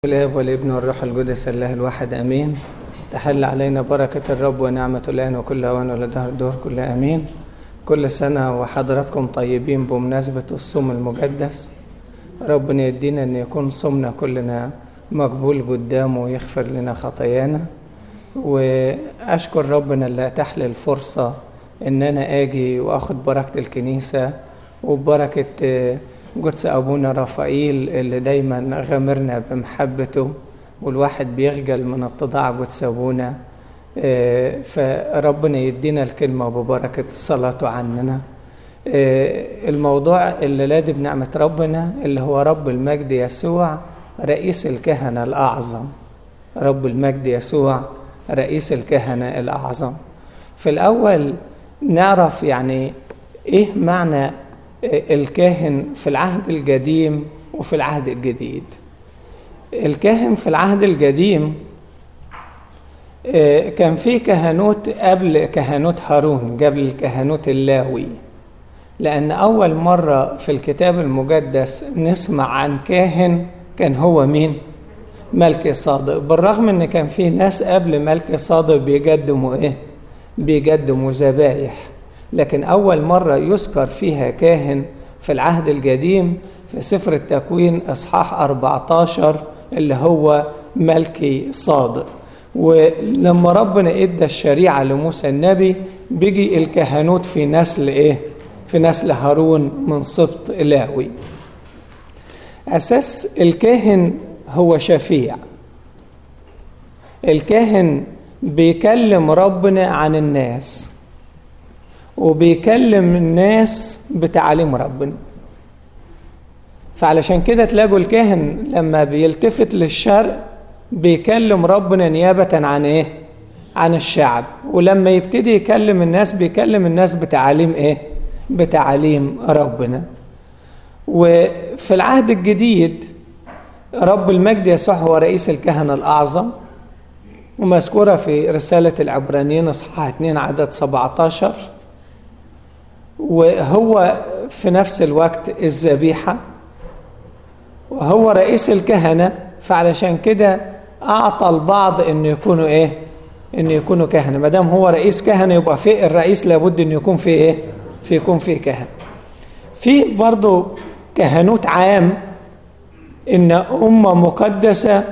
الاب والابن والروح القدس الله الواحد امين تحل علينا بركه الرب ونعمه الان وكل اوان ولدهر الدهر كل امين كل سنه وحضراتكم طيبين بمناسبه الصوم المقدس ربنا يدينا ان يكون صومنا كلنا مقبول قدامه ويغفر لنا خطايانا واشكر ربنا اللي اتاح لي الفرصه ان انا اجي واخد بركه الكنيسه وبركه قدس أبونا رافائيل اللي دايما غامرنا بمحبته والواحد بيخجل من اتضاع قدس أبونا فربنا يدينا الكلمة ببركة صلاته عننا الموضوع اللي لادي بنعمة ربنا اللي هو رب المجد يسوع رئيس الكهنة الأعظم رب المجد يسوع رئيس الكهنة الأعظم في الأول نعرف يعني إيه معنى الكاهن في العهد القديم وفي العهد الجديد الكاهن في العهد القديم كان في كهنوت قبل كهنوت هارون قبل كهنوت اللاوي لأن أول مرة في الكتاب المقدس نسمع عن كاهن كان هو مين؟ ملك صادق بالرغم ان كان في ناس قبل ملك صادق بيقدموا ايه؟ بيقدموا ذبايح لكن أول مرة يذكر فيها كاهن في العهد القديم في سفر التكوين إصحاح 14 اللي هو ملكي صادق ولما ربنا ادى الشريعة لموسى النبي بيجي الكهنوت في نسل ايه؟ في نسل هارون من سبط لاوي. أساس الكاهن هو شفيع. الكاهن بيكلم ربنا عن الناس. وبيكلم الناس بتعاليم ربنا فعلشان كده تلاقوا الكاهن لما بيلتفت للشرق بيكلم ربنا نيابة عن ايه عن الشعب ولما يبتدي يكلم الناس بيكلم الناس بتعاليم ايه بتعاليم ربنا وفي العهد الجديد رب المجد يسوع هو رئيس الكهنة الأعظم ومذكورة في رسالة العبرانيين اصحاح 2 عدد 17 وهو في نفس الوقت الذبيحة وهو رئيس الكهنة فعلشان كده أعطى البعض إنه يكونوا إيه؟ إنه يكونوا كهنة ما دام هو رئيس كهنة يبقى في الرئيس لابد إنه يكون في إيه؟ في يكون في كهنة. في برضه كهنوت عام إن أمة مقدسة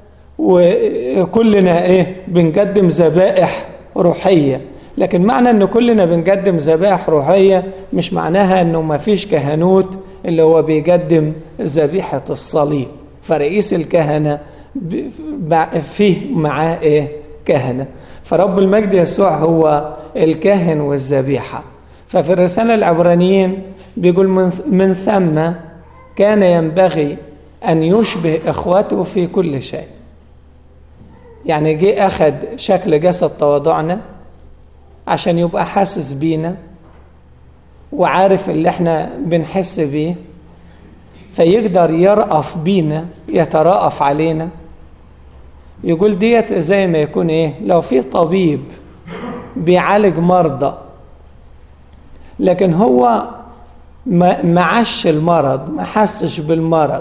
وكلنا إيه؟ بنقدم ذبائح روحية لكن معنى ان كلنا بنقدم ذبائح روحيه مش معناها انه ما فيش كهنوت اللي هو بيقدم ذبيحه الصليب فرئيس الكهنه فيه معاه ايه كهنه فرب المجد يسوع هو الكاهن والذبيحه ففي الرساله العبرانيين بيقول من, من ثم كان ينبغي ان يشبه اخوته في كل شيء يعني جه اخذ شكل جسد تواضعنا عشان يبقى حاسس بينا وعارف اللي احنا بنحس بيه فيقدر يرأف بينا يترأف علينا يقول ديت زي ما يكون ايه لو في طبيب بيعالج مرضى لكن هو ما معش المرض ما حسش بالمرض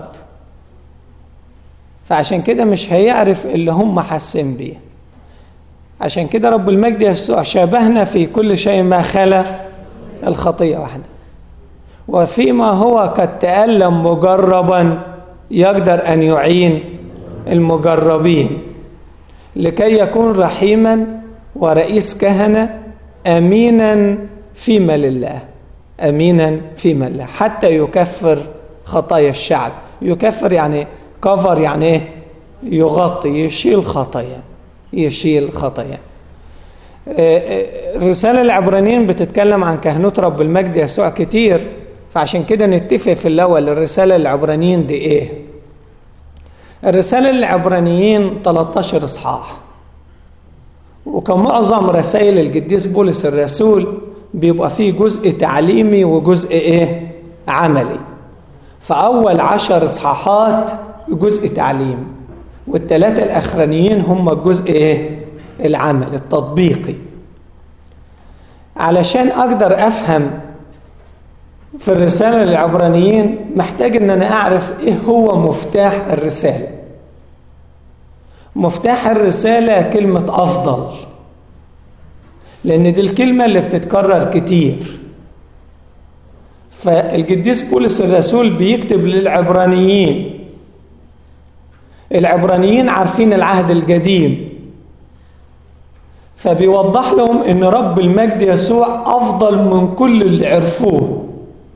فعشان كده مش هيعرف اللي هم حاسين بيه عشان كده رب المجد يسوع شابهنا في كل شيء ما خلا الخطية واحدة وفيما هو قد تألم مجربا يقدر أن يعين المجربين لكي يكون رحيما ورئيس كهنة أمينا فيما لله أمينا فيما لله حتى يكفر خطايا الشعب يكفر يعني كفر يعني ايه يغطي يشيل خطايا يشيل خطايا الرسالة العبرانيين بتتكلم عن كهنوت رب المجد يسوع كتير فعشان كده نتفق في الأول الرسالة العبرانيين دي إيه الرسالة العبرانيين 13 إصحاح وكمعظم رسائل القديس بولس الرسول بيبقى فيه جزء تعليمي وجزء إيه عملي فأول عشر إصحاحات جزء تعليم والثلاثة الأخرانيين هم الجزء إيه؟ العمل التطبيقي علشان أقدر أفهم في الرسالة للعبرانيين محتاج إن أنا أعرف إيه هو مفتاح الرسالة مفتاح الرسالة كلمة أفضل لأن دي الكلمة اللي بتتكرر كتير فالقديس بولس الرسول بيكتب للعبرانيين العبرانيين عارفين العهد القديم فبيوضح لهم ان رب المجد يسوع افضل من كل اللي عرفوه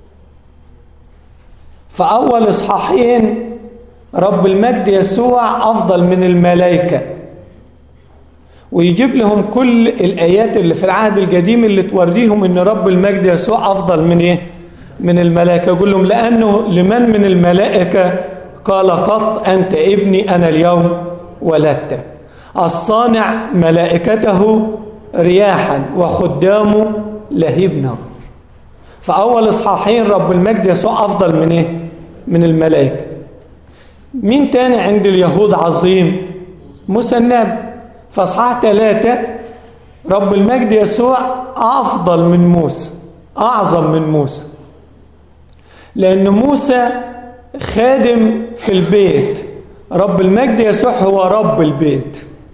فاول اصحاحين رب المجد يسوع افضل من الملائكه ويجيب لهم كل الايات اللي في العهد القديم اللي توريهم ان رب المجد يسوع افضل من ايه من الملائكه يقول لهم لانه لمن من الملائكه قال قط انت ابني انا اليوم ولدتك الصانع ملائكته رياحا وخدامه لهيب نار فأول إصحاحين رب المجد يسوع أفضل من إيه؟ من الملائكة مين تاني عند اليهود عظيم؟ موسى النبي فأصحاح ثلاثة رب المجد يسوع أفضل من موسى أعظم من موسى لأن موسى خادم في البيت رب المجد يسوع هو رب البيت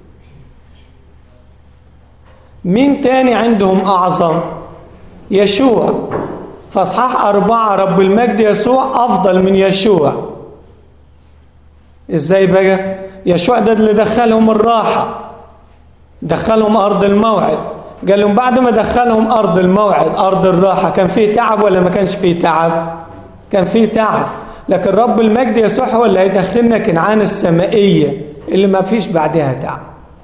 مين تاني عندهم أعظم يشوع فاصحاح أربعة رب المجد يسوع أفضل من يشوع إزاي بقى يشوع ده اللي دخلهم الراحة دخلهم أرض الموعد قال لهم بعد ما دخلهم أرض الموعد أرض الراحة كان فيه تعب ولا ما كانش فيه تعب كان فيه تعب لكن رب المجد يسوع هو اللي هيدخلنا كنعان السمائية اللي ما فيش بعدها تعب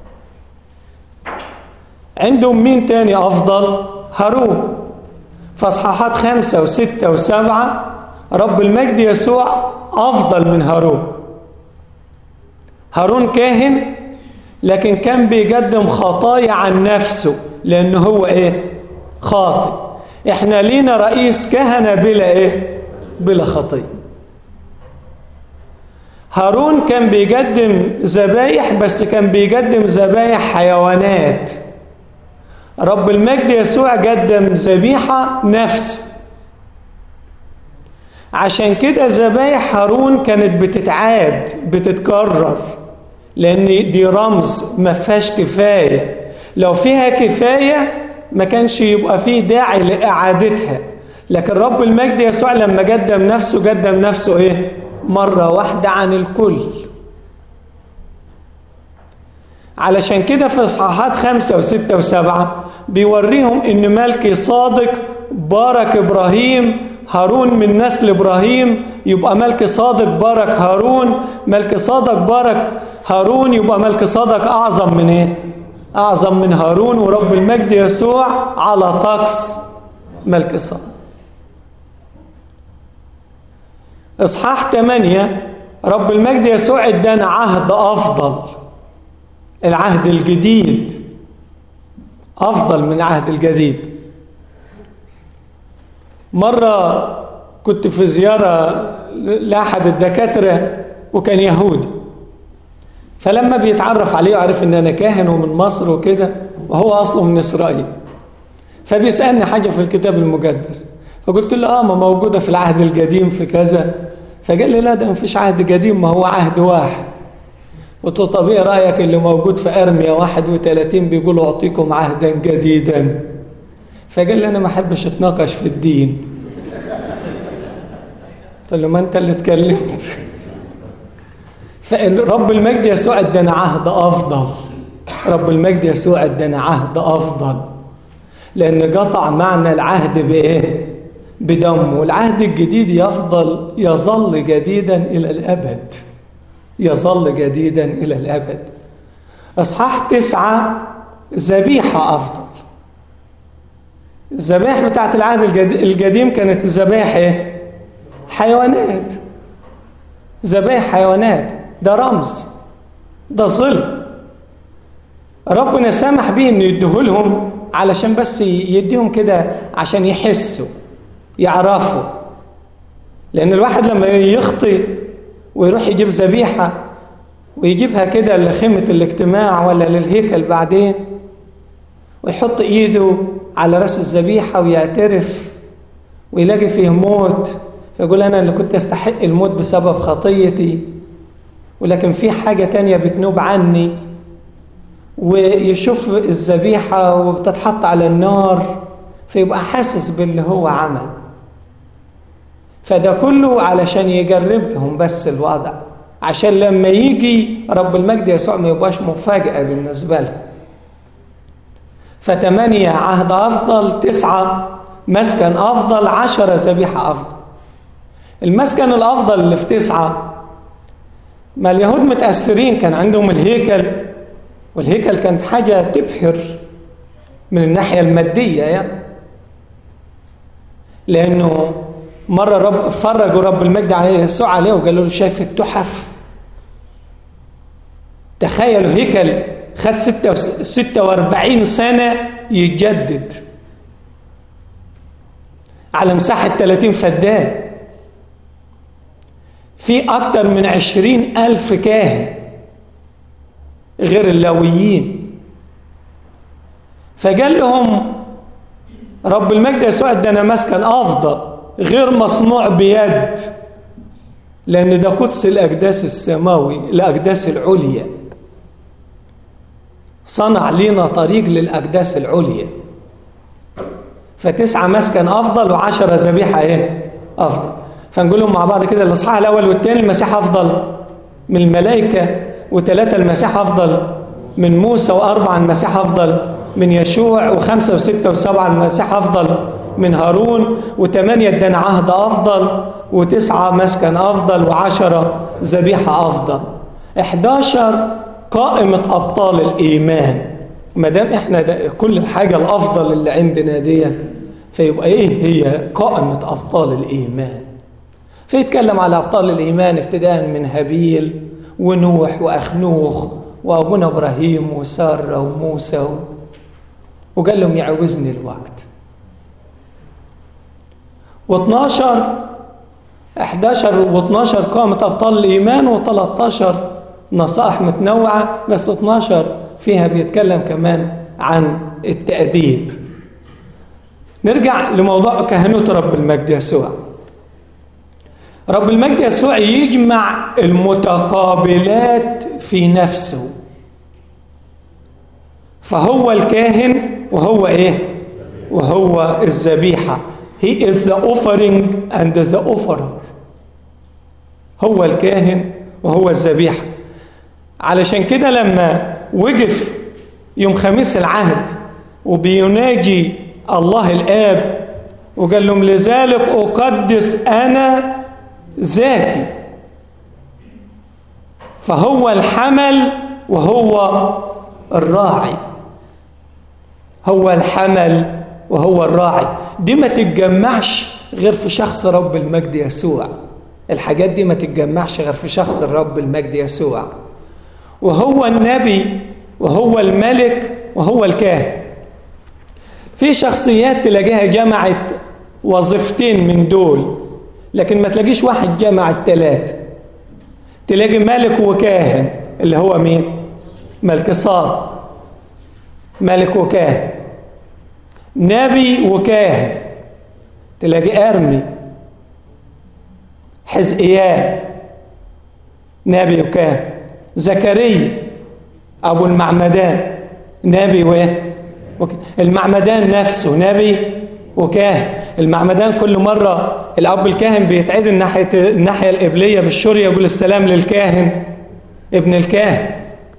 عندهم مين تاني أفضل هارون فاصحاحات خمسة وستة وسبعة رب المجد يسوع أفضل من هارون هارون كاهن لكن كان بيقدم خطايا عن نفسه لأنه هو إيه خاطئ إحنا لينا رئيس كهنة بلا إيه بلا خطية هارون كان بيقدم ذبايح بس كان بيقدم ذبايح حيوانات رب المجد يسوع قدم ذبيحة نفسه عشان كده ذبايح هارون كانت بتتعاد بتتكرر لأن دي رمز ما فيهاش كفاية لو فيها كفاية ما كانش يبقى فيه داعي لإعادتها لكن رب المجد يسوع لما قدم نفسه قدم نفسه إيه؟ مرة واحدة عن الكل علشان كده في اصحاحات خمسة وستة وسبعة بيوريهم ان ملكي صادق بارك ابراهيم هارون من نسل ابراهيم يبقى ملك صادق بارك هارون ملك صادق بارك هارون يبقى ملك صادق اعظم من ايه اعظم من هارون ورب المجد يسوع على طقس ملك صادق اصحاح 8 رب المجد يسوع ادانا عهد افضل العهد الجديد افضل من العهد الجديد مره كنت في زياره لاحد الدكاتره وكان يهودي فلما بيتعرف عليه وعرف ان انا كاهن ومن مصر وكده وهو اصله من اسرائيل فبيسالني حاجه في الكتاب المقدس فقلت له اه ما موجوده في العهد القديم في كذا فقال لي لا ده مفيش عهد قديم ما هو عهد واحد قلت له طب ايه رايك اللي موجود في ارميا 31 بيقول اعطيكم عهدا جديدا فقال لي انا ما احبش اتناقش في الدين قلت له ما انت اللي اتكلمت فرب المجد يسوع ادانا عهد افضل رب المجد يسوع ادانا عهد افضل لان قطع معنى العهد بايه بدمه والعهد الجديد يفضل يظل جديدا الى الابد يظل جديدا إلى الأبد أصحاح تسعة ذبيحة أفضل الذبائح بتاعت العهد القديم كانت ذبائح إيه؟ حيوانات ذبائح حيوانات ده رمز ده ظل ربنا سمح بيه انه يديهولهم علشان بس يديهم كده عشان يحسوا يعرفوا لان الواحد لما يخطي ويروح يجيب ذبيحة ويجيبها كده لخيمة الاجتماع ولا للهيكل بعدين ويحط ايده على راس الذبيحة ويعترف ويلاقي فيه موت فيقول انا اللي كنت استحق الموت بسبب خطيتي ولكن في حاجة تانية بتنوب عني ويشوف الذبيحة وبتتحط على النار فيبقى حاسس باللي هو عمل فده كله علشان يجرب لهم بس الوضع عشان لما يجي رب المجد يسوع ما يبقاش مفاجأة بالنسبة لهم فتمانية عهد أفضل تسعة مسكن أفضل عشرة ذبيحة أفضل المسكن الأفضل اللي في تسعة ما اليهود متأثرين كان عندهم الهيكل والهيكل كانت حاجة تبهر من الناحية المادية يعني لأنه مرة رب فرجوا رب المجد عليه يسوع عليه وقالوا له شايف التحف تخيلوا هيكل خد 46 سنة يتجدد على مساحة 30 فدان في أكثر من عشرين ألف كاهن غير اللاويين فقال لهم رب المجد يسوع ادانا مسكن افضل غير مصنوع بيد لان ده قدس الاقداس السماوي الاقداس العليا صنع لنا طريق للاقداس العليا فتسعة مسكن افضل وعشرة ذبيحة ايه افضل فنقول لهم مع بعض كده الاصحاح الاول والثاني المسيح افضل من الملائكة وثلاثة المسيح افضل من موسى واربعة المسيح افضل من يشوع وخمسة وستة وسبعة المسيح أفضل من هارون وثمانية ادانا عهد أفضل وتسعة مسكن أفضل وعشرة ذبيحة أفضل 11 قائمة أبطال الإيمان ما دام احنا ده كل الحاجة الأفضل اللي عندنا ديت فيبقى إيه هي قائمة أبطال الإيمان فيتكلم على أبطال الإيمان ابتداء من هابيل ونوح وأخنوخ وأبونا إبراهيم وسارة وموسى وقال لهم يعوزني الوقت و12 11 و12 قامت ابطال الايمان و13 نصائح متنوعه بس 12 فيها بيتكلم كمان عن التاديب نرجع لموضوع كهنوت رب المجد يسوع رب المجد يسوع يجمع المتقابلات في نفسه فهو الكاهن وهو ايه وهو الذبيحة he is the offering and the offerer هو الكاهن وهو الذبيحة علشان كده لما وقف يوم خميس العهد وبيناجي الله الآب وقال لهم لذلك أقدس أنا ذاتي فهو الحمل وهو الراعي هو الحمل وهو الراعي دي ما تتجمعش غير في شخص رب المجد يسوع الحاجات دي ما تتجمعش غير في شخص الرب المجد يسوع وهو النبي وهو الملك وهو الكاهن في شخصيات تلاقيها جمعت وظيفتين من دول لكن ما تلاقيش واحد جمع الثلاثة تلاقي ملك وكاهن اللي هو مين ملك صاد ملك وكاهن نبي وكاهن تلاقي أرمي حزقيال نبي وكاهن زكريا أبو المعمدان نبي وإيه المعمدان نفسه نبي وكاهن المعمدان كل مرة الأب الكاهن بيتعدل ناحية الناحية القبلية بالشورية يقول السلام للكاهن ابن الكاهن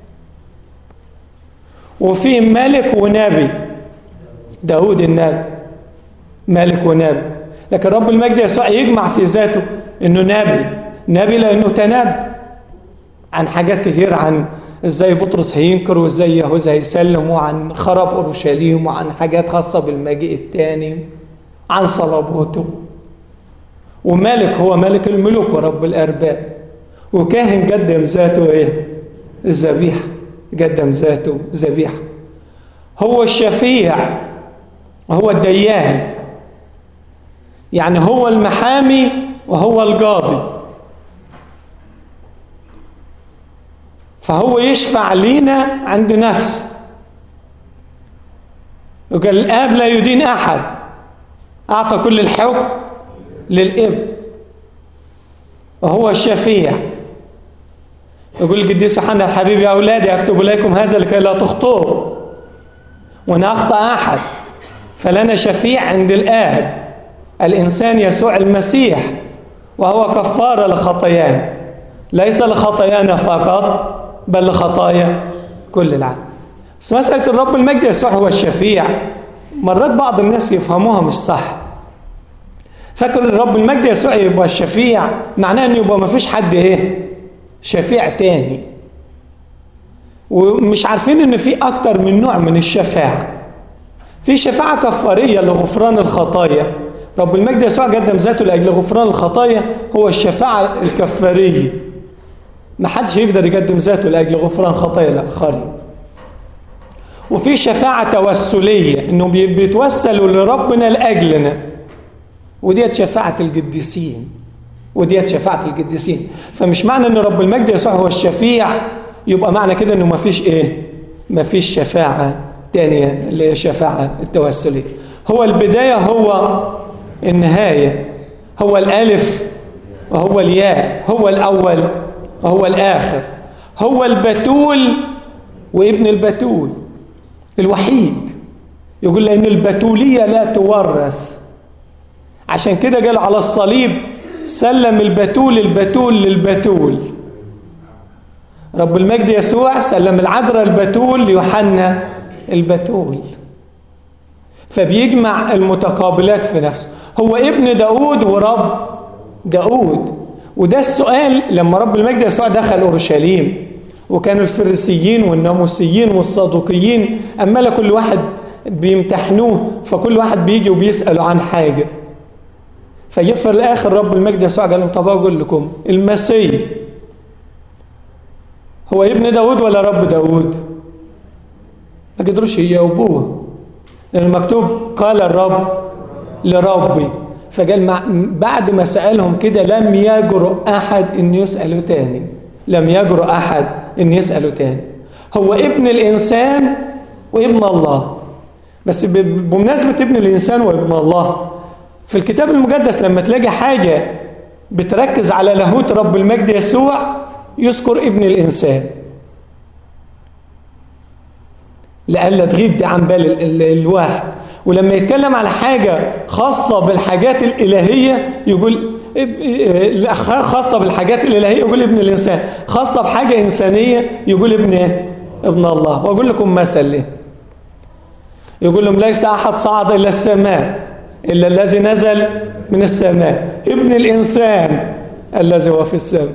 وفي ملك ونبي داود النبي ملك ونبي لكن رب المجد يسوع يجمع في ذاته انه نبي نبي لانه تنبأ عن حاجات كتير عن ازاي بطرس هينكر وازاي يهوذا هيسلم وعن خراب اورشليم وعن حاجات خاصه بالمجيء الثاني عن صلابوته وملك هو ملك الملوك ورب الارباب وكاهن قدم ذاته ايه الذبيحه قدم ذاته ذبيحه هو الشفيع وهو الديان يعني هو المحامي وهو القاضي فهو يشفع لينا عند نفس وقال الاب لا يدين احد اعطى كل الحكم للاب وهو الشفيع يقول القديس يوحنا الحبيب يا أولادي أكتب إليكم هذا لكي لا تخطئوا وإن أخطأ أحد فلنا شفيع عند الآب الإنسان يسوع المسيح وهو كفارة لخطايانا ليس لخطايانا فقط بل لخطايا كل العالم بس مسألة الرب المجد يسوع هو الشفيع مرات بعض الناس يفهموها مش صح فاكر الرب المجد يسوع يبقى الشفيع معناه ان يبقى ما فيش حد ايه شفيع تاني ومش عارفين ان في اكتر من نوع من الشفاعة في شفاعة كفارية لغفران الخطايا رب المجد يسوع قدم ذاته لاجل غفران الخطايا هو الشفاعة الكفارية ما حدش يقدر يقدم ذاته لاجل غفران خطايا الاخرين وفي شفاعة توسلية انه بيتوسلوا لربنا لاجلنا وديت شفاعة القديسين وديت شفاعة القديسين فمش معنى ان رب المجد يسوع هو الشفيع يبقى معنى كده انه ما فيش ايه ما فيش شفاعة تانية اللي هي الشفاعة التوسلية هو البداية هو النهاية هو الألف وهو الياء هو الأول وهو الآخر هو البتول وابن البتول الوحيد يقول لأن البتولية لا تورث عشان كده قال على الصليب سلم البتول البتول للبتول رب المجد يسوع سلم العذراء البتول ليوحنا البتول فبيجمع المتقابلات في نفسه هو ابن داود ورب داود وده السؤال لما رب المجد يسوع دخل اورشليم وكانوا الفريسيين والناموسيين والصادوقيين اما كل واحد بيمتحنوه فكل واحد بيجي وبيساله عن حاجه فجه في الاخر رب المجد يسوع قال لهم طب اقول لكم المسيح هو ابن داود ولا رب داود ما قدروش يجاوبوه لان المكتوب قال الرب لربي فقال مع بعد ما سالهم كده لم يجرؤ احد ان يساله تاني لم يجرؤ احد ان يساله تاني هو ابن الانسان وابن الله بس بمناسبه ابن الانسان وابن الله في الكتاب المقدس لما تلاقي حاجة بتركز على لاهوت رب المجد يسوع يذكر ابن الإنسان لألا تغيب دي عن بال ال ال الواحد ولما يتكلم على حاجة خاصة بالحاجات الإلهية يقول خاصة بالحاجات الإلهية يقول ابن الإنسان خاصة بحاجة إنسانية يقول ابن إيه؟ ابن الله وأقول لكم مثل ليه يقول لهم ليس أحد صعد إلى السماء إلا الذي نزل من السماء ابن الإنسان الذي هو في السماء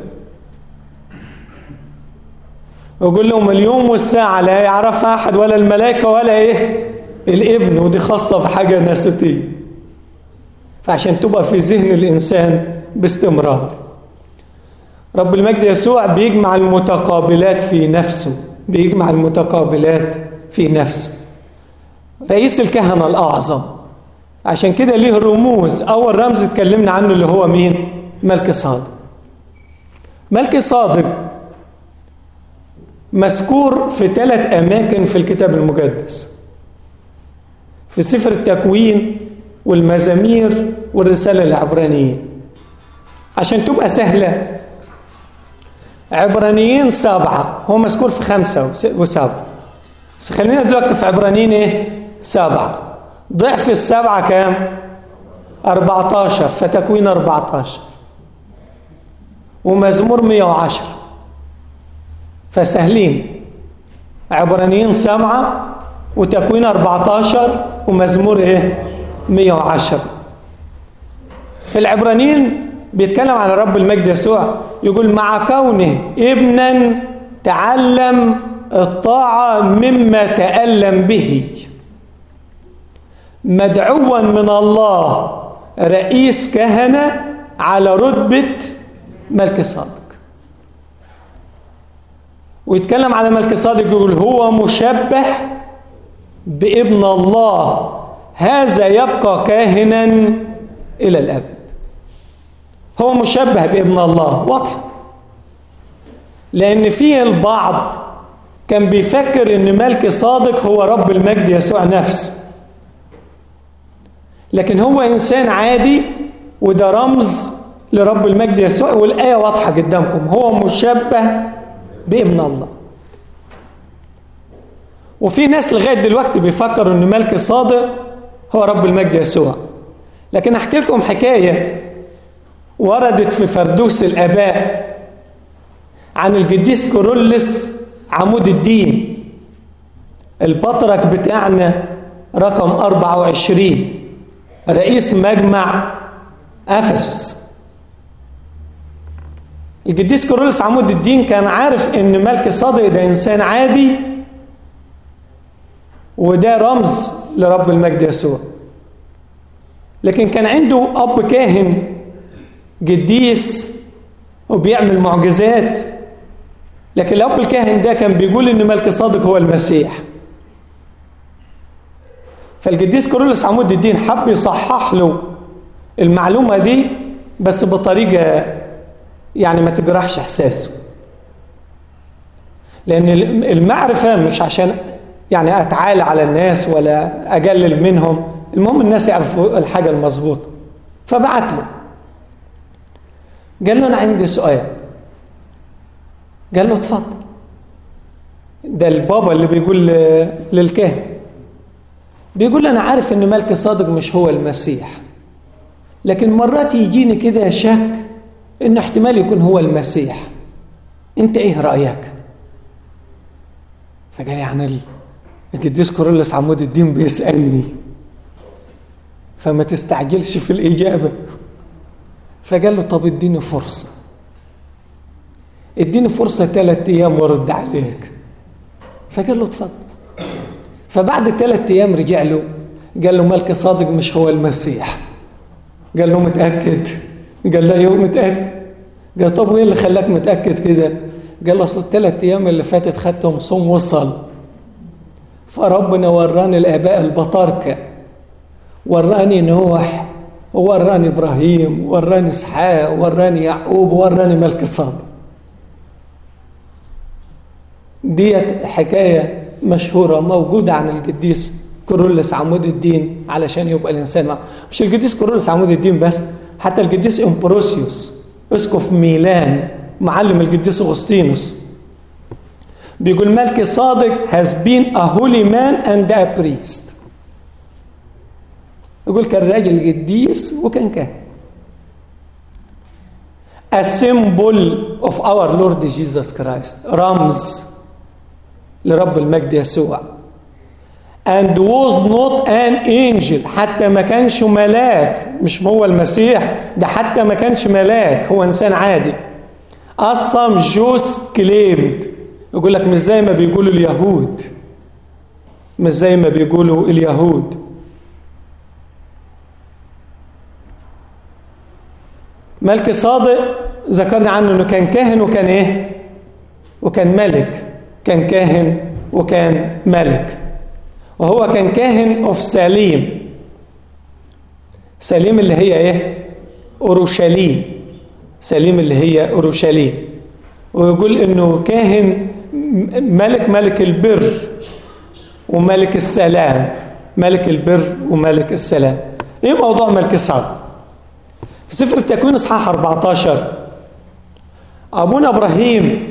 ويقول لهم اليوم والساعة لا يعرفها أحد ولا الملائكة ولا إيه الابن ودي خاصة بحاجة ناسوتية فعشان تبقى في ذهن الإنسان باستمرار رب المجد يسوع بيجمع المتقابلات في نفسه بيجمع المتقابلات في نفسه رئيس الكهنة الأعظم عشان كده ليه رموز أول رمز اتكلمنا عنه اللي هو مين ملك صادق ملك صادق مذكور في ثلاث أماكن في الكتاب المقدس في سفر التكوين والمزامير والرسالة العبرانية عشان تبقى سهلة عبرانيين سبعة هو مذكور في خمسة وسبعة بس خلينا دلوقتي في عبرانيين ايه سبعة ضعف السبعة كام 14 فتكوين 14 ومزمور 110 فسهلين عبرانيين سبعة وتكوين 14 ومزمور ايه 110 في العبرانيين بيتكلم على رب المجد يسوع يقول مع كونه ابنا تعلم الطاعة مما تألم به مدعوا من الله رئيس كهنة على رتبة ملك صادق ويتكلم على ملك صادق يقول هو مشبه بابن الله هذا يبقى كاهنا إلى الأبد هو مشبه بابن الله واضح لأن فيه البعض كان بيفكر ان ملك صادق هو رب المجد يسوع نفسه لكن هو انسان عادي وده رمز لرب المجد يسوع والايه واضحه قدامكم هو مشبه بابن الله وفي ناس لغايه دلوقتي بيفكروا ان ملك صادق هو رب المجد يسوع لكن احكي لكم حكايه وردت في فردوس الاباء عن القديس كورولس عمود الدين البطرك بتاعنا رقم 24 رئيس مجمع افسس القديس كورولس عمود الدين كان عارف ان ملك صادق ده انسان عادي وده رمز لرب المجد يسوع لكن كان عنده اب كاهن قديس وبيعمل معجزات لكن الاب الكاهن ده كان بيقول ان ملك صادق هو المسيح فالقديس كورولوس عمود الدين حب يصحح له المعلومه دي بس بطريقه يعني ما تجرحش احساسه لان المعرفه مش عشان يعني اتعالى على الناس ولا اقلل منهم المهم الناس يعرفوا الحاجه المظبوطه فبعت له قال له انا عندي سؤال قال له اتفضل ده البابا اللي بيقول للكاهن بيقول انا عارف ان ملك صادق مش هو المسيح لكن مرات يجيني كده شك انه احتمال يكون هو المسيح انت ايه رايك فقال يعني القديس كورولوس عمود الدين بيسالني فما تستعجلش في الاجابه فقال له طب اديني فرصه اديني فرصه ثلاث ايام وارد عليك فقال له اتفضل فبعد ثلاث ايام رجع له قال له ملك صادق مش هو المسيح قال له متاكد قال له ايوه متاكد قال طب وايه اللي خلاك متاكد كده قال له اصل الثلاث ايام اللي فاتت خدتهم صوم وصل فربنا وراني الاباء البطاركه وراني نوح ووراني ابراهيم وراني اسحاق وراني يعقوب وراني ملك صادق ديت حكايه مشهوره موجوده عن القديس كورولس عمود الدين علشان يبقى الانسان معه مش القديس كورولس عمود الدين بس حتى القديس امبروسيوس اسقف ميلان معلم القديس اغسطينوس بيقول ملك صادق has been a holy man and a priest يقول كان راجل قديس وكان كاهن a symbol of our Lord Jesus Christ رمز لرب المجد يسوع and was not an angel حتى ما كانش ملاك مش هو المسيح ده حتى ما كانش ملاك هو انسان عادي اصلا جوس كليمد يقول لك مش زي ما بيقولوا اليهود مش زي ما بيقولوا اليهود ملك صادق ذكرنا عنه انه كان كاهن وكان ايه وكان ملك كان كاهن وكان ملك وهو كان كاهن اوف سليم سليم اللي هي ايه اورشليم سليم اللي هي اورشليم ويقول انه كاهن ملك ملك البر وملك السلام ملك البر وملك السلام ايه موضوع ملك صادق في سفر التكوين اصحاح 14 ابونا ابراهيم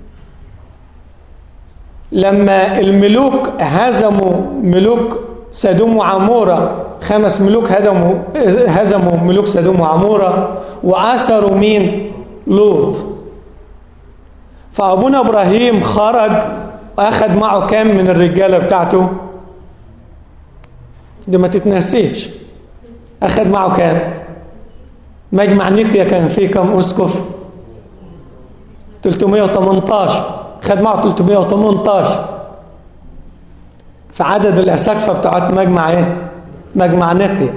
لما الملوك هزموا ملوك سدوم وعمورة خمس ملوك هزموا هزموا ملوك سدوم وعمورة وأسروا مين؟ لوط فأبونا إبراهيم خرج أخذ معه كام من الرجالة بتاعته؟ دي ما تتنسيش أخذ معه كام؟ مجمع نيقيا كان فيه كم أسقف؟ 318 خد معه 318 في عدد الأساقفة بتاعت مجمع إيه؟ مجمع نقيا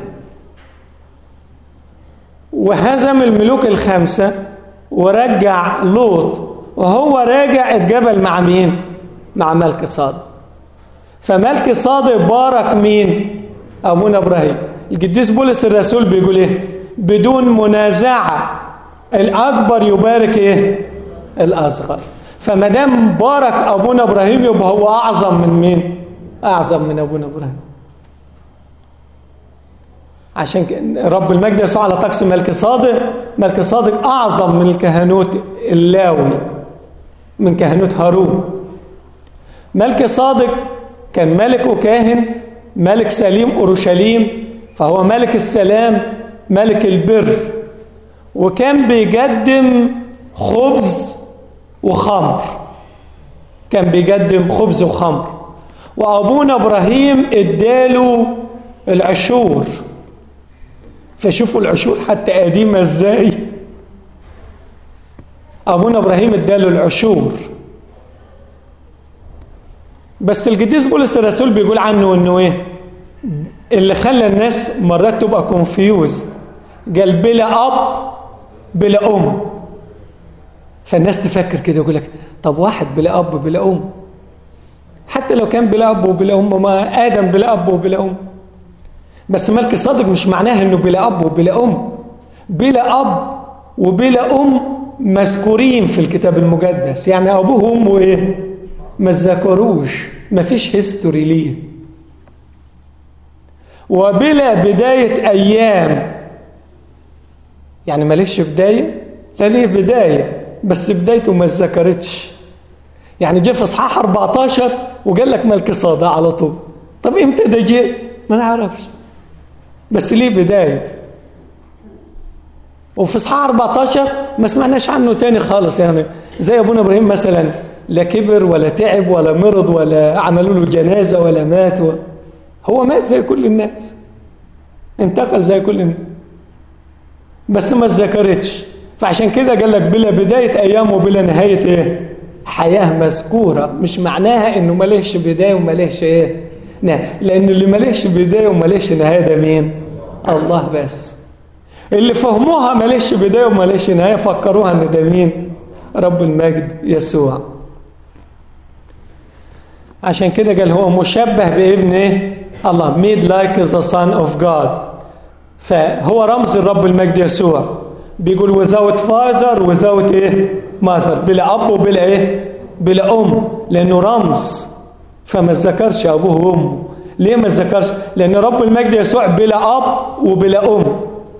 وهزم الملوك الخمسة ورجع لوط وهو راجع اتجبل مع مين؟ مع ملك صادق فملك صادق بارك مين؟ أبونا إبراهيم القديس بولس الرسول بيقول إيه؟ بدون منازعة الأكبر يبارك إيه؟ الأصغر فما دام بارك ابونا ابراهيم يبقى هو اعظم من مين؟ اعظم من ابونا ابراهيم. عشان رب المجد يسوع على طقس ملك صادق، ملك صادق اعظم من الكهنوت اللاوي. من كهنوت هارون ملك صادق كان ملك وكاهن ملك سليم أورشليم فهو ملك السلام ملك البر وكان بيقدم خبز وخمر كان بيقدم خبز وخمر وأبونا إبراهيم اداله العشور فشوفوا العشور حتى قديمة ازاي أبونا إبراهيم اداله العشور بس القديس بولس الرسول بيقول عنه انه ايه اللي خلى الناس مرات تبقى كونفيوز قال بلا اب بلا ام فالناس تفكر كده يقول لك طب واحد بلا اب بلا ام حتى لو كان بلا اب وبلا ام ما ادم بلا اب وبلا ام بس ملك صادق مش معناها انه بلا اب وبلا ام بلا اب وبلا ام مذكورين في الكتاب المقدس يعني ابوه وامه ايه ما ذكروش ما فيش هيستوري ليه وبلا بداية أيام يعني مالكش بداية لا ليه بداية بس بدايته ما اتذكرتش يعني جه في اصحاح 14 وقال لك ملك صادق على طول طب امتى ده جه ما نعرفش بس ليه بداية وفي اصحاح 14 ما سمعناش عنه تاني خالص يعني زي ابونا ابراهيم مثلا لا كبر ولا تعب ولا مرض ولا عملوا له جنازة ولا مات و... هو مات زي كل الناس انتقل زي كل الناس بس ما اتذكرتش فعشان كده قال لك بلا بداية أيام وبلا نهاية إيه؟ حياة مذكورة مش معناها إنه مالهش بداية ومالهش إيه؟ نهاية لأن اللي مالهش بداية ومالهش نهاية ده مين؟ الله بس اللي فهموها مالهش بداية ومالهش نهاية فكروها إن ده مين؟ رب المجد يسوع عشان كده قال هو مشبه بابن ايه؟ الله made like the son of God فهو رمز الرب المجد يسوع بيقول without father without ايه؟ mother بلا اب وبلا ايه؟ بلا ام لانه رمز فما ذكرش ابوه وامه ليه ما ذكرش؟ لان رب المجد يسوع بلا اب وبلا ام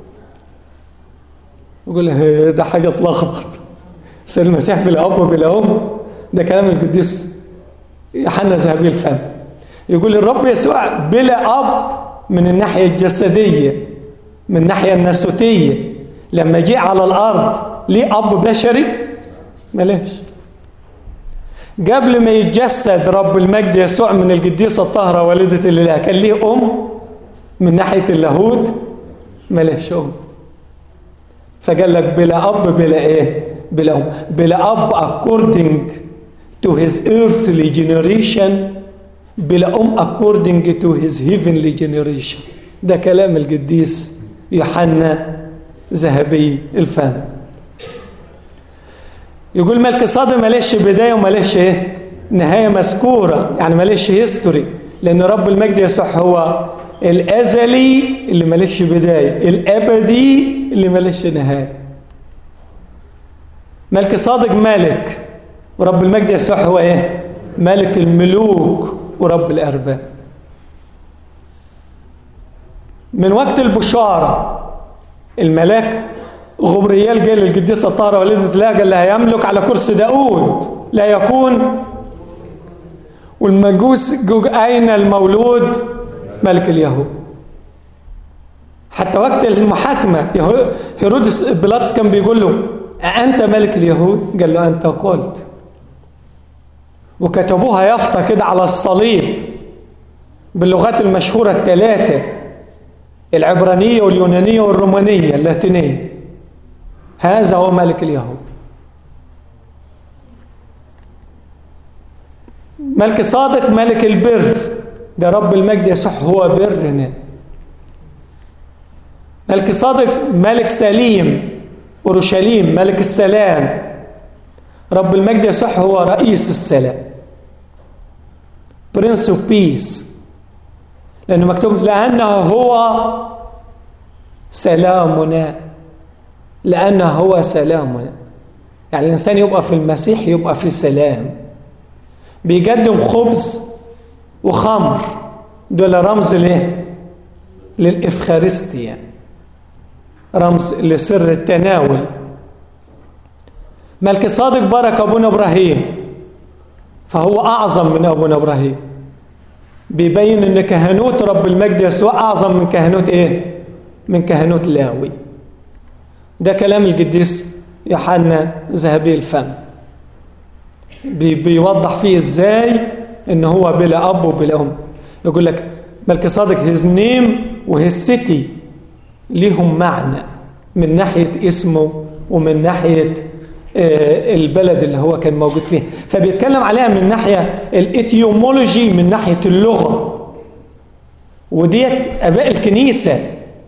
يقول ده حاجه تلخبط سيد المسيح بلا اب وبلا ام ده كلام القديس يوحنا ذهبي الفم يقول الرب يسوع بلا اب من الناحيه الجسديه من الناحيه الناسوتيه لما جه على الارض ليه اب بشري ملاش قبل ما يتجسد رب المجد يسوع من القديسه الطاهره والده الاله كان ليه ام من ناحيه اللاهوت ملاش ام فقال لك بلا اب بلا ايه بلا ام بلا اب according to his earthly generation بلا أم according to his heavenly generation ده كلام القديس يوحنا ذهبي الفم يقول ملك صادق ماليش بداية وماليش ايه نهاية مذكورة يعني ماليش هيستوري لأن رب المجد يسوع هو الأزلي اللي ماليش بداية الأبدي اللي ماليش نهاية ملك صادق ملك ورب المجد يسوع هو ايه ملك الملوك ورب الارباب من وقت البشاره الملاك غبريال جاي للقديسه الطاهره والده الله قال لها يملك على كرسي داود لا يكون والمجوس اين المولود ملك اليهود حتى وقت المحاكمه هيرودس بيلاطس كان بيقول له أأنت ملك اليهود؟ قال له أنت قلت وكتبوها يافطة كده على الصليب باللغات المشهورة الثلاثة العبرانية واليونانية والرومانية اللاتينية هذا هو ملك اليهود ملك صادق ملك البر ده رب المجد يسوع هو برنا ملك صادق ملك سليم اورشليم ملك السلام رب المجد يسوع هو رئيس السلام برنس اوف بيس لانه مكتوب لانه هو سلامنا لانه هو سلامنا يعني الانسان يبقى في المسيح يبقى في سلام بيقدم خبز وخمر دول رمز ليه للإفخارستيا رمز لسر التناول ملك صادق بارك ابونا ابراهيم فهو اعظم من ابونا ابراهيم بيبين ان كهنوت رب المجد يسوع اعظم من كهنوت ايه من كهنوت لاوي ده كلام القديس يوحنا ذهبي الفم بي بيوضح فيه ازاي ان هو بلا اب وبلا ام يقول لك ملك صادق هيز نيم وهيز سيتي ليهم معنى من ناحيه اسمه ومن ناحيه البلد اللي هو كان موجود فيها فبيتكلم عليها من ناحيه الاتيومولوجي من ناحيه اللغه وديت اباء الكنيسه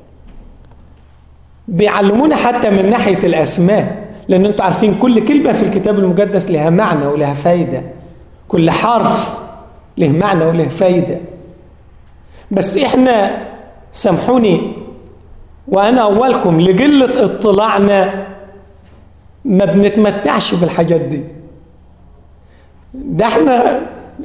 بيعلمونا حتى من ناحيه الاسماء لان انتوا عارفين كل كلمه في الكتاب المقدس لها معنى ولها فايده كل حرف له معنى وله فايده بس احنا سامحوني وانا اولكم لقله اطلاعنا ما بنتمتعش بالحاجات دي ده احنا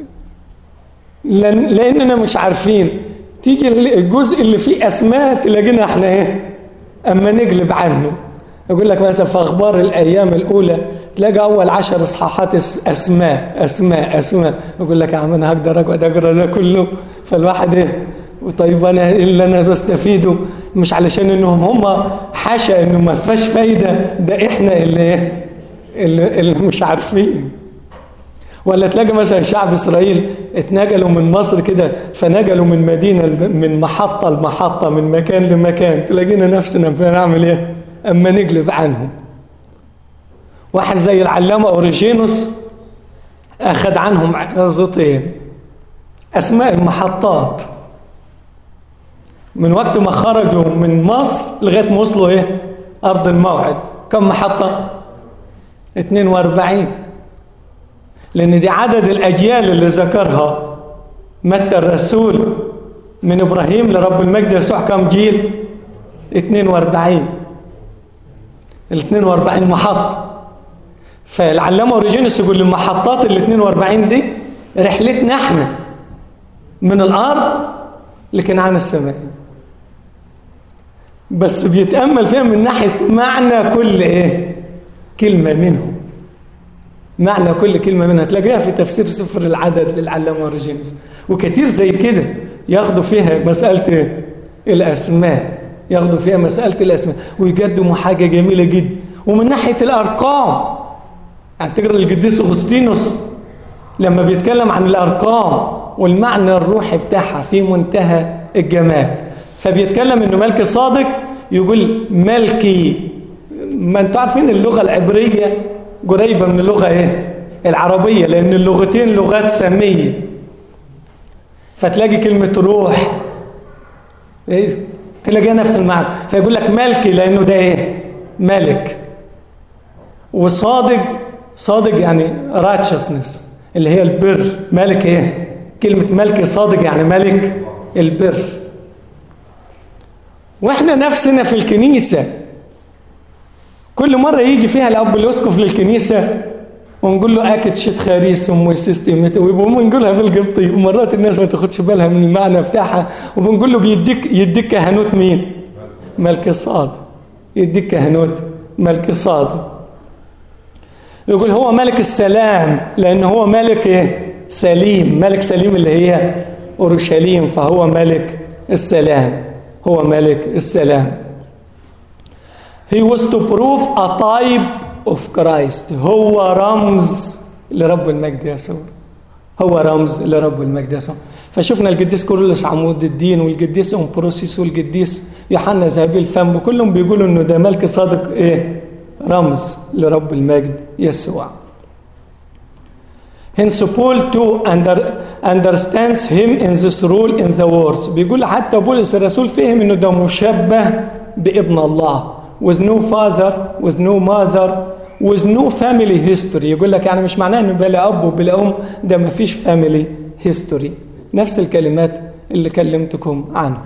لأن لاننا مش عارفين تيجي الجزء اللي فيه اسماء تلاقينا احنا ايه اما نقلب عنه يقول لك مثلا في اخبار الايام الاولى تلاقي اول عشر اصحاحات اسماء اسماء اسماء يقول لك يا عم انا هقدر اقعد اقرا ده كله فالواحد ايه طيب انا ايه اللي انا بستفيده مش علشان انهم هم حاشا انه ما فيهاش فايده ده احنا اللي ايه اللي, اللي مش عارفين ولا تلاقي مثلا شعب اسرائيل اتنقلوا من مصر كده فنقلوا من مدينه من محطه لمحطه من مكان لمكان تلاقينا نفسنا بنعمل ايه؟ اما نقلب عنهم. واحد زي العلامه اوريجينوس اخذ عنهم عظتين اسماء المحطات من وقت ما خرجوا من مصر لغايه ما وصلوا ايه؟ ارض الموعد كم محطه؟ 42 لأن دي عدد الأجيال اللي ذكرها متى الرسول من إبراهيم لرب المجد يسوع كم جيل؟ 42 ال 42 محطة فالعلامة أوريجينوس يقول المحطات ال 42 دي رحلتنا احنا من الأرض لكنعان السماء بس بيتأمل فيها من ناحية معنى كل إيه؟ كلمة منهم معنى كل كلمة منها تلاقيها في تفسير سفر العدد للعلامة أوريجينوس وكتير زي كده ياخدوا فيها مسألة إيه؟ الأسماء ياخدوا فيها مسألة الأسماء ويقدموا حاجة جميلة جدا ومن ناحية الأرقام يعني تقرأ القديس أغسطينوس لما بيتكلم عن الأرقام والمعنى الروحي بتاعها في منتهى الجمال فبيتكلم إنه ملك صادق يقول ملكي ما انتوا عارفين اللغة العبرية قريبة من اللغة ايه العربية لأن اللغتين لغات سامية فتلاقي كلمة روح إيه؟ تلاقيها نفس المعنى فيقول لك ملكي لأنه ده ايه ملك وصادق صادق يعني righteousness اللي هي البر ملك ايه كلمة ملك صادق يعني ملك البر واحنا نفسنا في الكنيسه كل مرة يجي فيها الأب الأسقف للكنيسة ونقول له أكد شت خاريس أم سيستم وبنقولها بالقبطي ومرات الناس ما تاخدش بالها من المعنى بتاعها وبنقول له بيديك يديك كهنوت مين؟ ملك صاد يديك كهنوت ملك صاد يقول هو ملك السلام لأن هو ملك إيه؟ سليم ملك سليم اللي هي أورشليم فهو ملك السلام هو ملك السلام He was to prove a type of Christ هو رمز لرب المجد يسوع هو رمز لرب المجد يسوع فشفنا القديس كورولوس عمود الدين والقديس امبروسيس والقديس يوحنا ذهبي الفم كلهم بيقولوا انه ده ملك صادق ايه رمز لرب المجد يسوع Hence Paul too under, understands him in this role in the words بيقول حتى بولس الرسول فهم انه ده مشبه بابن الله with no father with no mother with no family history يقول لك يعني مش معناه انه بلا اب وبلا ام ده ما فيش family history نفس الكلمات اللي كلمتكم عنها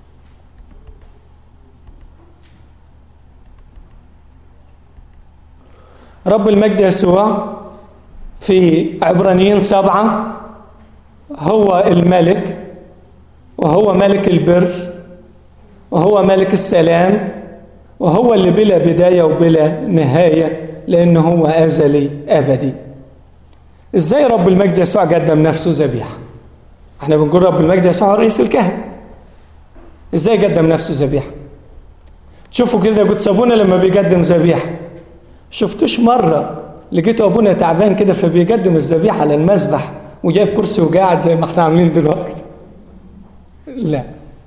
رب المجد يسوع في عبرانيين سبعة هو الملك وهو ملك البر وهو ملك السلام وهو اللي بلا بداية وبلا نهاية لأن هو أزلي أبدي إزاي رب المجد يسوع قدم نفسه ذبيحة احنا بنقول رب المجد يسوع رئيس الكهنة إزاي قدم نفسه ذبيحة شوفوا كده قلت أبونا لما بيقدم ذبيحة شفتوش مرة لقيته أبونا تعبان كده فبيقدم الذبيحة على المذبح وجايب كرسي وقاعد زي ما احنا عاملين دلوقتي لا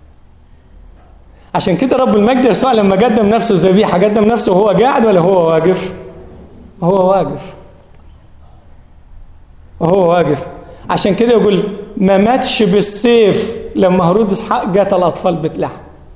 عشان كده رب المجد يسوع لما قدم نفسه ذبيحه قدم نفسه وهو قاعد ولا هو واقف؟ هو واقف وهو واقف عشان كده يقول ما ماتش بالسيف لما هرودس حق جات الاطفال بتلحم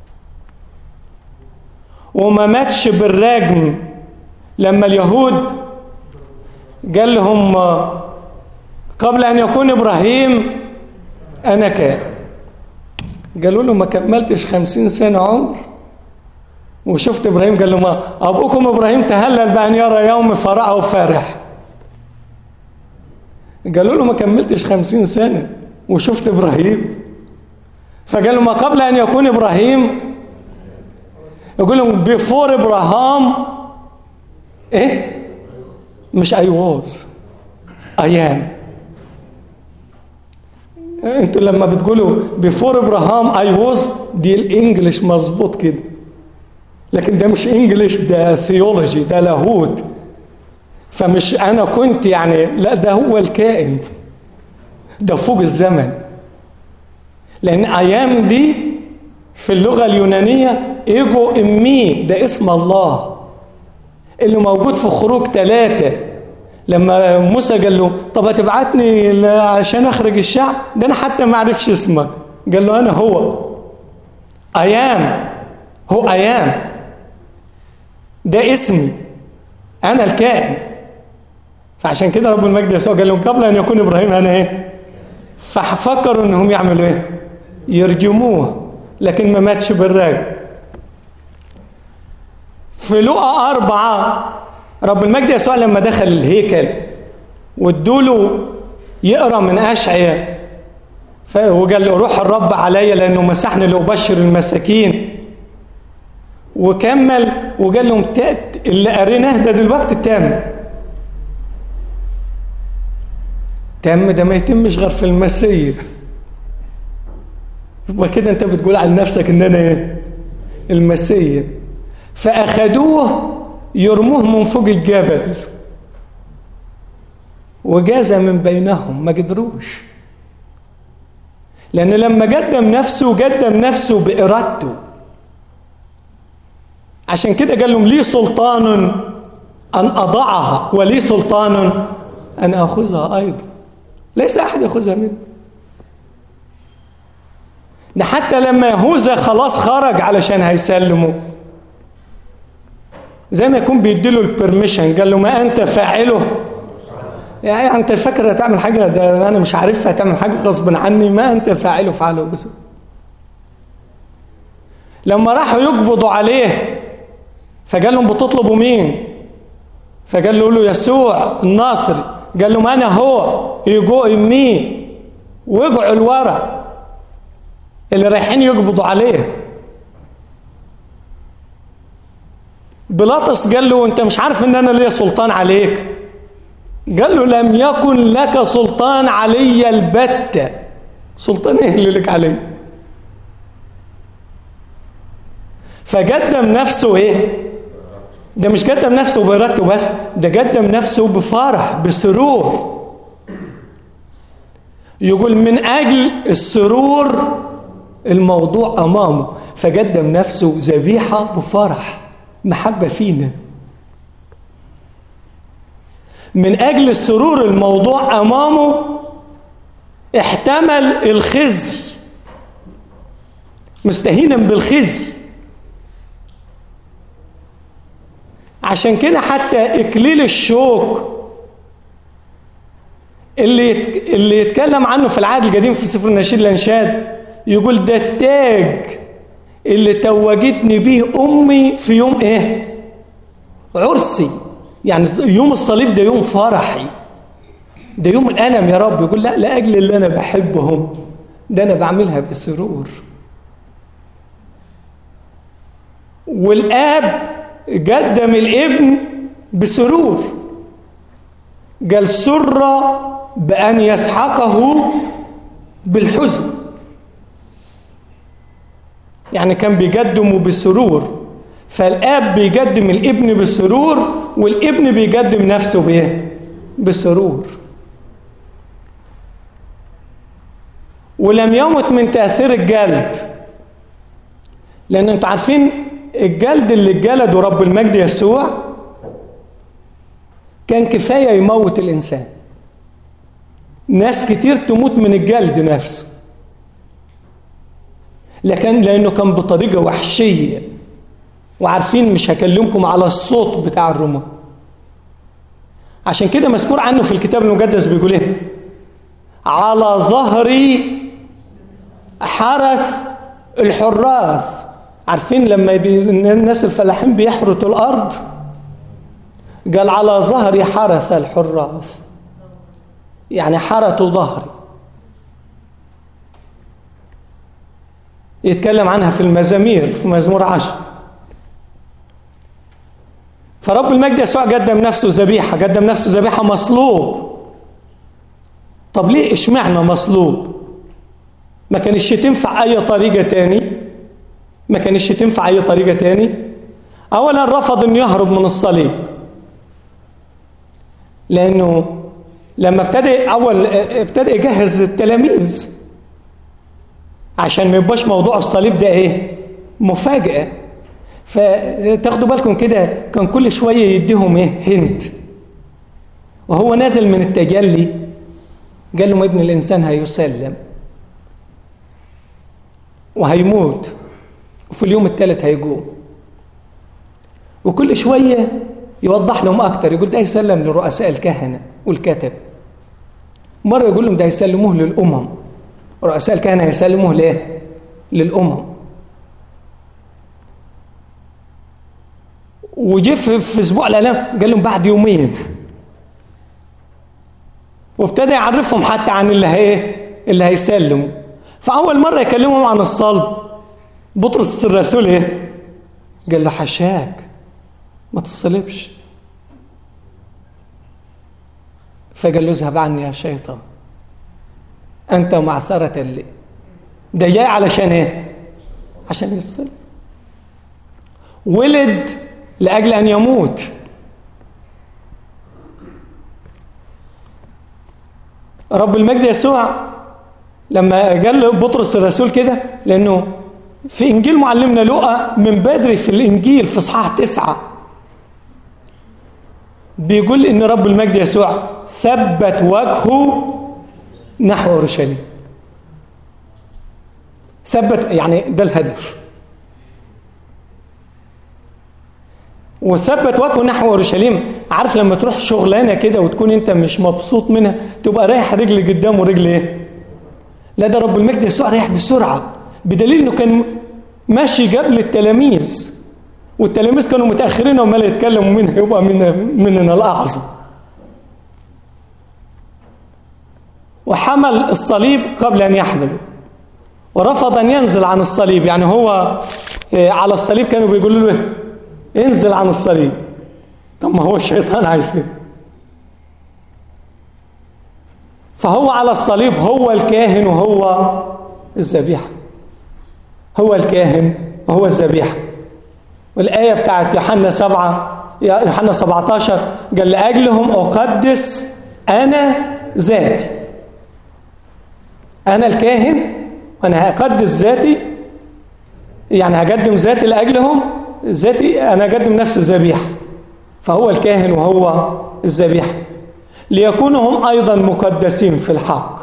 وما ماتش بالرجم لما اليهود قال لهم قبل ان يكون ابراهيم انا كان قالوا له ما كملتش خمسين سنة عمر وشفت إبراهيم قال له ما أبوكم إبراهيم تهلل بأن يرى يوم فرعه فرح قالوا له ما كملتش خمسين سنة وشفت إبراهيم فقال له ما قبل أن يكون إبراهيم يقول لهم بيفور إبراهام إيه مش أيواز أيام انتوا لما بتقولوا بيفور ابراهام اي ووز دي الانجليش مظبوط كده لكن ده مش انجليش ده ثيولوجي ده لاهوت فمش انا كنت يعني لا ده هو الكائن ده فوق الزمن لان ايام دي في اللغه اليونانيه ايجو امي ده اسم الله اللي موجود في خروج ثلاثه لما موسى قال له طب هتبعتني عشان اخرج الشعب ده انا حتى ما اعرفش اسمك قال له انا هو ايام هو ايام ده اسمي انا الكائن فعشان كده رب المجد يسوع قال لهم قبل ان يكون ابراهيم انا ايه ففكروا انهم يعملوا ايه يرجموه لكن ما ماتش بالراجل في لقا أربعة رب المجد يسوع لما دخل الهيكل وادوله يقرا من اشعياء وقال له روح الرب عليا لانه مسحني لابشر المساكين وكمل وقال لهم اللي قريناه ده دلوقتي تم تم ده ما يتمش غير في المسيح يبقى كده انت بتقول عن نفسك ان انا ايه المسيح فاخدوه يرموه من فوق الجبل وجاز من بينهم ما قدروش لأن لما قدم نفسه قدم نفسه بإرادته عشان كده قال لهم لي سلطان أن أضعها ولي سلطان أن أخذها أيضا ليس أحد يأخذها منه ده حتى لما يهوذا خلاص خرج علشان هيسلمه زي ما يكون بيديله البرميشن قال له ما انت فاعله يعني انت فاكر هتعمل حاجه ده انا مش عارفها هتعمل حاجه غصب عني ما انت فاعله فعله بس لما راحوا يقبضوا عليه فقال لهم بتطلبوا مين فقال له يسوع الناصري قال لهم انا هو يجو مين وقعوا لورا اللي رايحين يقبضوا عليه بيلاطس قال له انت مش عارف ان انا ليا سلطان عليك قال له لم يكن لك سلطان علي البتة سلطان ايه اللي لك علي فقدم نفسه ايه ده مش قدم نفسه بإرادته بس ده قدم نفسه بفرح بسرور يقول من أجل السرور الموضوع أمامه فقدم نفسه ذبيحة بفرح محبة فينا من أجل السرور الموضوع أمامه احتمل الخزي مستهينا بالخزي عشان كده حتى إكليل الشوك اللي اللي يتكلم عنه في العهد القديم في سفر النشيد الانشاد يقول ده التاج اللي توجتني به امي في يوم ايه عرسي يعني يوم الصليب ده يوم فرحي ده يوم الالم يا رب يقول لا لاجل اللي انا بحبهم ده انا بعملها بسرور والاب قدم الابن بسرور قال سر بأن يسحقه بالحزن يعني كان بيقدمه بسرور فالاب بيقدم الابن بسرور والابن بيقدم نفسه بايه بسرور ولم يمت من تاثير الجلد لان انتوا عارفين الجلد اللي جلده رب المجد يسوع كان كفايه يموت الانسان ناس كتير تموت من الجلد نفسه لكن لانه كان بطريقه وحشيه وعارفين مش هكلمكم على الصوت بتاع الرماة عشان كده مذكور عنه في الكتاب المقدس بيقول ايه على ظهري حرس الحراس عارفين لما بي... الناس الفلاحين بيحرثوا الارض قال على ظهري حرس الحراس يعني حرثوا ظهري يتكلم عنها في المزامير في مزمور عشر فرب المجد يسوع قدم نفسه ذبيحه قدم نفسه ذبيحه مصلوب طب ليه اشمعنى مصلوب ما كانش تنفع اي طريقه تاني ما كانش تنفع اي طريقه تاني اولا رفض انه يهرب من الصليب لانه لما ابتدى اول ابتدى يجهز التلاميذ عشان ما يبقاش موضوع الصليب ده ايه مفاجاه فتاخدوا بالكم كده كان كل شويه يديهم ايه هنت وهو نازل من التجلي قال لهم ابن الانسان هيسلم وهيموت وفي اليوم الثالث هيقوم وكل شويه يوضح لهم اكتر يقول ده يسلم لرؤساء الكهنه والكتب مره يقول لهم ده يسلموه للامم رؤساء الكهنه يسلموه ليه للامم وجه في اسبوع الالام قال لهم بعد يومين وابتدى يعرفهم حتى عن اللي هي اللي هيسلموا فاول مره يكلمهم عن الصلب بطرس الرسول ايه قال له حشاك ما تصلبش فقال له اذهب عني يا شيطان انت معصره لي ده جاي علشان ايه عشان يصلب ولد لاجل ان يموت رب المجد يسوع لما قال بطرس الرسول كده لانه في انجيل معلمنا لقى من بدري في الانجيل في اصحاح تسعه بيقول ان رب المجد يسوع ثبت وجهه نحو اورشليم ثبت يعني ده الهدف وثبت وجهه نحو اورشليم عارف لما تروح شغلانه كده وتكون انت مش مبسوط منها تبقى رايح رجل قدام ورجل ايه لا ده رب المجد يسوع رايح بسرعه بدليل انه كان ماشي قبل التلاميذ والتلاميذ كانوا متاخرين وما يتكلموا منها يبقى من مننا الاعظم وحمل الصليب قبل ان يحمله ورفض ان ينزل عن الصليب يعني هو على الصليب كانوا بيقولوا له انزل عن الصليب طب ما هو الشيطان عايز كده فهو على الصليب هو الكاهن وهو الذبيحه هو الكاهن وهو الذبيحه والآية بتاعت يوحنا سبعة يوحنا 17 قال لأجلهم أقدس أنا ذاتي أنا الكاهن وأنا هقدس ذاتي يعني هقدم ذاتي لأجلهم ذاتي أنا أقدم نفس الذبيحة فهو الكاهن وهو الذبيحة ليكونوا هم أيضا مقدسين في الحق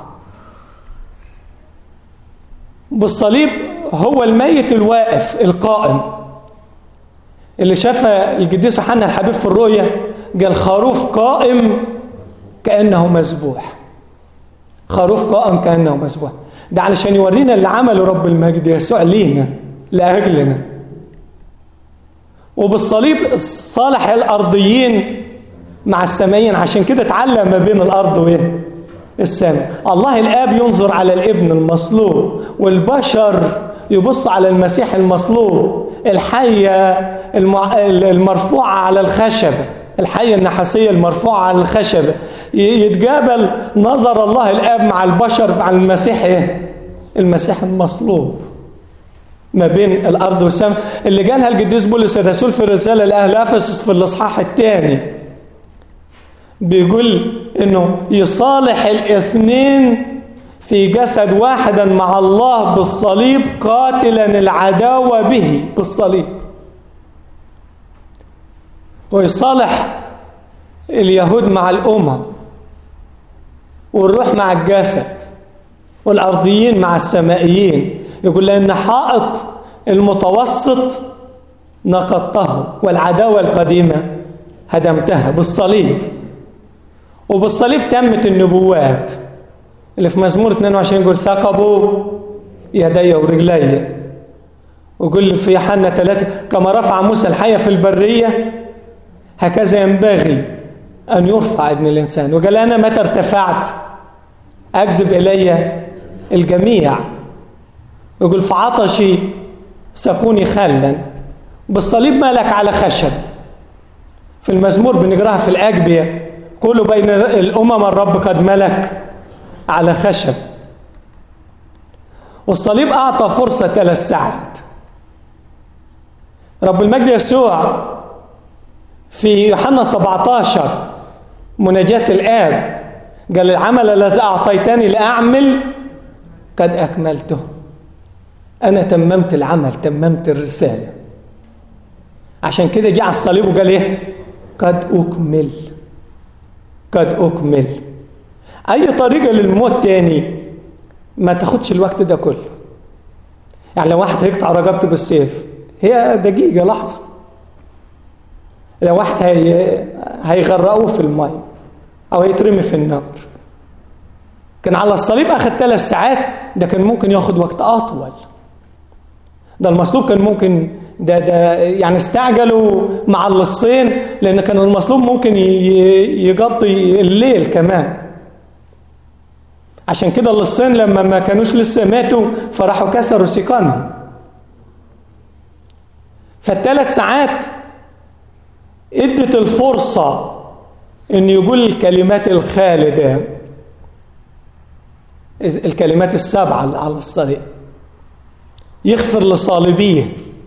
بالصليب هو الميت الواقف القائم اللي شاف القديس يوحنا الحبيب في الرؤيا قال خروف قائم كانه مذبوح خروف قائم كانه مذبوح ده علشان يورينا اللي عمله رب المجد يسوع لينا لاجلنا وبالصليب صالح الارضيين مع السمائيين عشان كده اتعلق ما بين الارض وايه السماء الله الاب ينظر على الابن المصلوب والبشر يبص على المسيح المصلوب الحية المرفوعة على الخشبة الحية النحاسية المرفوعة على الخشبة يتقابل نظر الله الآب مع البشر على المسيح إيه؟ المسيح المصلوب ما بين الأرض والسماء اللي قالها القديس بولس الرسول في الرسالة لأهل أفسس في الإصحاح الثاني بيقول إنه يصالح الاثنين في جسد واحدا مع الله بالصليب قاتلا العداوة به بالصليب ويصالح اليهود مع الأمم والروح مع الجسد والأرضيين مع السمائيين يقول لأن حائط المتوسط نقضته والعداوة القديمة هدمتها بالصليب وبالصليب تمت النبوات اللي في مزمور 22 يقول ثقبوا يدي ورجلي ويقول في يوحنا 3 كما رفع موسى الحية في البرية هكذا ينبغي أن يرفع ابن الإنسان وقال أنا متى ارتفعت أجذب إلي الجميع يقول في عطشي سكوني خلا بالصليب مالك على خشب في المزمور بنقراها في الأجبية كله بين الأمم الرب قد ملك على خشب والصليب أعطى فرصة ثلاث ساعات رب المجد يسوع في يوحنا 17 مناجاة الآب قال العمل الذي أعطيتني لأعمل قد أكملته أنا تممت العمل تممت الرسالة عشان كده جه على الصليب وقال إيه قد أكمل قد أكمل أي طريقة للموت تاني ما تاخدش الوقت ده كله يعني لو واحد هيقطع رقبته بالسيف هي دقيقة لحظة لو واحد هي... هيغرقوه في الماء أو هيترمي في النار كان على الصليب أخذ ثلاث ساعات ده كان ممكن ياخد وقت أطول ده المصلوب كان ممكن ده ده يعني استعجلوا مع اللصين لأن كان المصلوب ممكن يقضي الليل كمان عشان كده اللصين لما ما كانوش لسه ماتوا فراحوا كسروا سيقانهم فالثلاث ساعات ادت الفرصة ان يقول الكلمات الخالدة الكلمات السبعة اللي على الصليب يغفر لصالبيه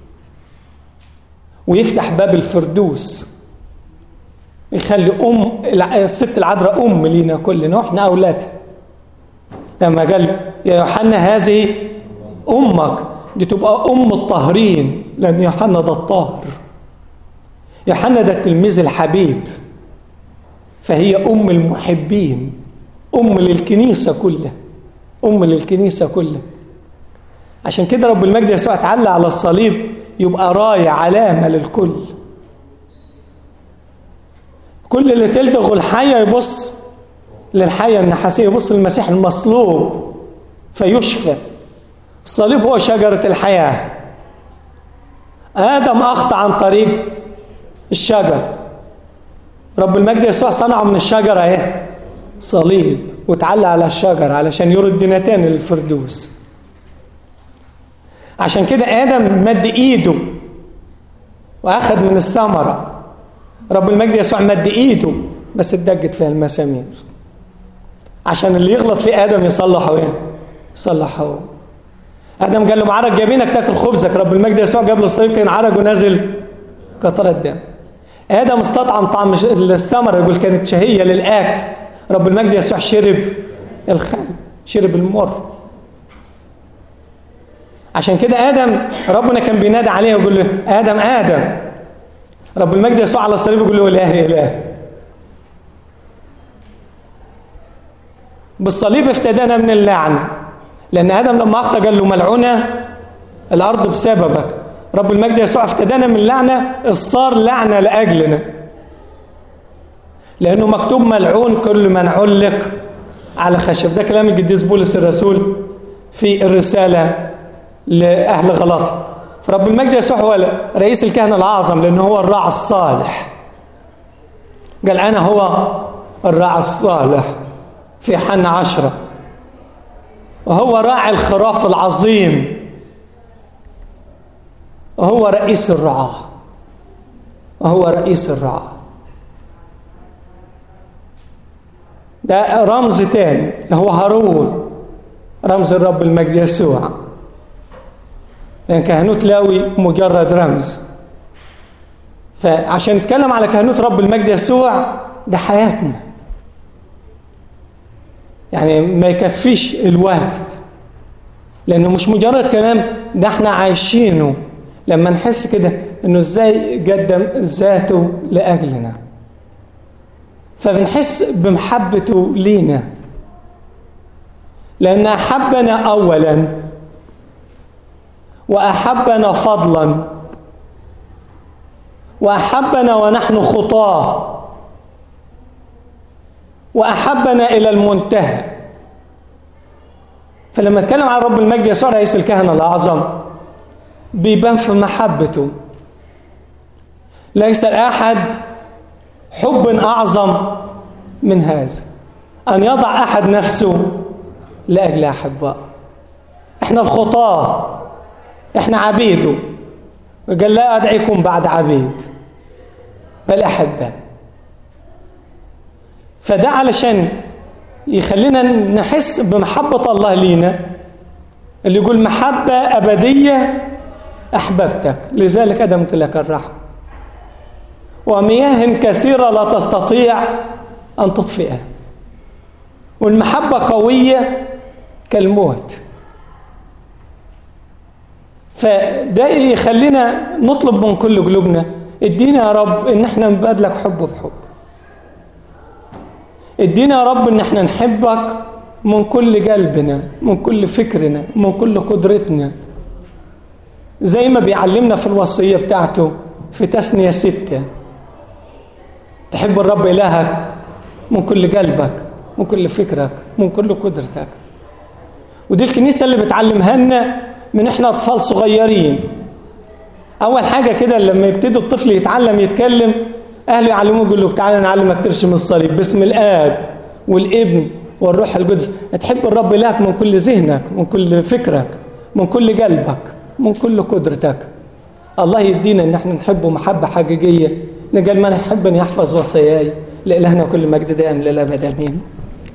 ويفتح باب الفردوس يخلي ام الست العذراء ام لينا كلنا واحنا اولادها لما قال يا يوحنا هذه امك دي تبقى ام الطاهرين لان يوحنا ده الطاهر يوحنا ده التلميذ الحبيب فهي ام المحبين ام للكنيسه كلها ام للكنيسه كلها عشان كده رب المجد يسوع اتعلى على الصليب يبقى رايه علامه للكل كل اللي تلدغ الحيه يبص للحيه النحاسيه يبص للمسيح المصلوب فيشفى الصليب هو شجره الحياه ادم اخطا عن طريق الشجر رب المجد يسوع صنعه من الشجره ايه صليب وتعلى على الشجر علشان يردنا تاني للفردوس عشان كده ادم مد ايده واخذ من الثمره رب المجد يسوع مد ايده بس اتدجت فيها المسامير عشان اللي يغلط في ادم يصلحه ايه يصلحه ادم قال له معرج جبينك تاكل خبزك رب المجد يسوع جاب له الصليب كان عرج ونازل قطره دم ادم استطعم طعم الثمره يقول كانت شهيه للاكل رب المجد يسوع شرب الخل شرب المر عشان كده ادم ربنا كان بينادى عليه ويقول له ادم ادم رب المجد يسوع على الصليب يقول له اله اله بالصليب افتدانا من اللعنه لان ادم لما اخطا قال له ملعونه الارض بسببك رب المجد يسوع افتدانا من لعنه صار لعنه لاجلنا لانه مكتوب ملعون كل من علق على خشب ده كلام القديس بولس الرسول في الرساله لاهل غلطه فرب المجد يسوع هو رئيس الكهنه الاعظم لانه هو الراعي الصالح قال انا هو الراعي الصالح في حن عشرة وهو راعي الخراف العظيم وهو رئيس الرعاة وهو رئيس الرعاة ده رمز تاني اللي هو هارون رمز الرب المجد يسوع لأن كهنوت لاوي مجرد رمز فعشان نتكلم على كهنوت رب المجد يسوع ده حياتنا يعني ما يكفيش الوقت لأنه مش مجرد كلام ده احنا عايشينه لما نحس كده انه ازاي قدم ذاته لأجلنا فبنحس بمحبته لينا لأن أحبنا أولا وأحبنا فضلا وأحبنا ونحن خطاه وأحبنا إلى المنتهى فلما اتكلم عن رب المجد يسوع رئيس الكهنة الأعظم بيبان في محبته ليس أحد حب أعظم من هذا أن يضع أحد نفسه لأجل أحباء إحنا الخطاة إحنا عبيده قال لا أدعيكم بعد عبيد بل أحباء فده علشان يخلينا نحس بمحبة الله لينا اللي يقول محبة أبدية أحببتك لذلك أدمت لك الرحمة ومياه كثيرة لا تستطيع أن تطفئها والمحبة قوية كالموت فده يخلينا نطلب من كل قلوبنا ادينا يا رب ان احنا نبادلك حب بحب ادينا يا رب ان احنا نحبك من كل قلبنا من كل فكرنا من كل قدرتنا زي ما بيعلمنا في الوصية بتاعته في تثنية ستة تحب الرب إلهك من كل قلبك من كل فكرك من كل قدرتك ودي الكنيسة اللي بتعلمها لنا من احنا أطفال صغيرين أول حاجة كده لما يبتدي الطفل يتعلم يتكلم أهله يعلموه يقول له تعالى نعلمك ترشم الصليب باسم الآب والابن والروح القدس تحب الرب إلهك من كل ذهنك من كل فكرك من كل قلبك من كل قدرتك الله يدينا ان احنا نحبه محبة حقيقية قال من يحبني يحفظ وصاياي لإلهنا كل مجد دائم للأبد آمين